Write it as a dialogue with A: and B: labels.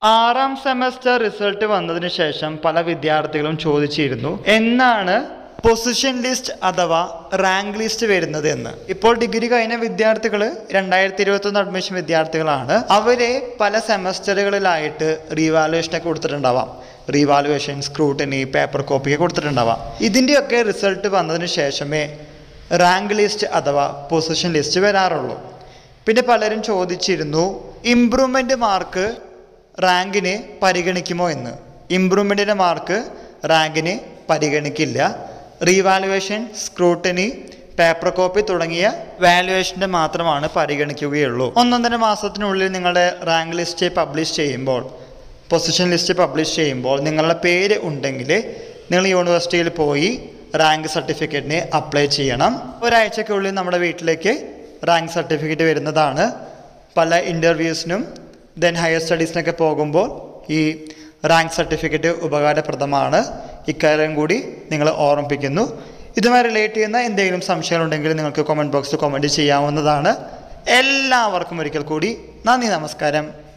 A: ആറാം semester result വന്നതിന് ശേഷം പല വിദ്യാർത്ഥികളും ചോദിച്ചിരുന്നു എന്നാണ് പൊസിഷൻ ലിസ്റ്റ് അഥവാ റാങ്ക് ലിസ്റ്റ് വരുന്നത് എന്ന് ഇപ്പോൾ ഡിഗ്രി കഴിഞ്ഞ വിദ്യാർത്ഥികൾ രണ്ടായിരത്തി ഇരുപത്തൊന്ന് അഡ്മിഷൻ വിദ്യാർത്ഥികളാണ് അവരെ പല സെമസ്റ്ററുകളിലായിട്ട് റീവാലുവേഷൻ ഒക്കെ കൊടുത്തിട്ടുണ്ടാവാം റീവാലുവേഷൻ സ്ക്രൂട്ടനി പേപ്പർ കോപ്പി ഒക്കെ കൊടുത്തിട്ടുണ്ടാവാം ഇതിൻ്റെയൊക്കെ റിസൾട്ട് വന്നതിന് ശേഷമേ റാങ്ക് ലിസ്റ്റ് അഥവാ പൊസിഷൻ ലിസ്റ്റ് വരാറുള്ളൂ പിന്നെ പലരും ചോദിച്ചിരുന്നു ഇമ്പ്രൂവ്മെൻ്റ് മാർക്ക് റാങ്കിന് പരിഗണിക്കുമോ എന്ന് ഇമ്പ്രൂവ്മെൻറ്റിൻ്റെ മാർക്ക് റാങ്കിന് പരിഗണിക്കില്ല റീവാലുവേഷൻ സ്ക്രൂട്ടനി പേപ്പർ കോപ്പി തുടങ്ങിയ വാലുവേഷൻ്റെ മാത്രമാണ് പരിഗണിക്കുകയുള്ളൂ ഒന്നൊന്നര മാസത്തിനുള്ളിൽ നിങ്ങളുടെ റാങ്ക് ലിസ്റ്റ് പബ്ലിഷ് ചെയ്യുമ്പോൾ പൊസിഷൻ ലിസ്റ്റ് പബ്ലിഷ് ചെയ്യുമ്പോൾ നിങ്ങളുടെ പേര് ഉണ്ടെങ്കിൽ നിങ്ങൾ യൂണിവേഴ്സിറ്റിയിൽ പോയി റാങ്ക് സർട്ടിഫിക്കറ്റിന് അപ്ലൈ ചെയ്യണം ഒരാഴ്ചക്കുള്ളിൽ നമ്മുടെ വീട്ടിലേക്ക് റാങ്ക് സർട്ടിഫിക്കറ്റ് വരുന്നതാണ് പല ഇൻ്റർവ്യൂസിനും ദെൻ ഹയർ സ്റ്റഡീസിനൊക്കെ പോകുമ്പോൾ ഈ റാങ്ക് സർട്ടിഫിക്കറ്റ് ഉപകാരപ്രദമാണ് ഇക്കാര്യം കൂടി നിങ്ങൾ ഓർമ്മിപ്പിക്കുന്നു ഇതുമായി റിലേറ്റ് ചെയ്യുന്ന എന്തെങ്കിലും സംശയങ്ങളുണ്ടെങ്കിൽ നിങ്ങൾക്ക് കമൻറ്റ് ബോക്സിൽ കമൻറ്റ് ചെയ്യാവുന്നതാണ് എല്ലാവർക്കും ഒരിക്കൽ കൂടി നന്ദി നമസ്കാരം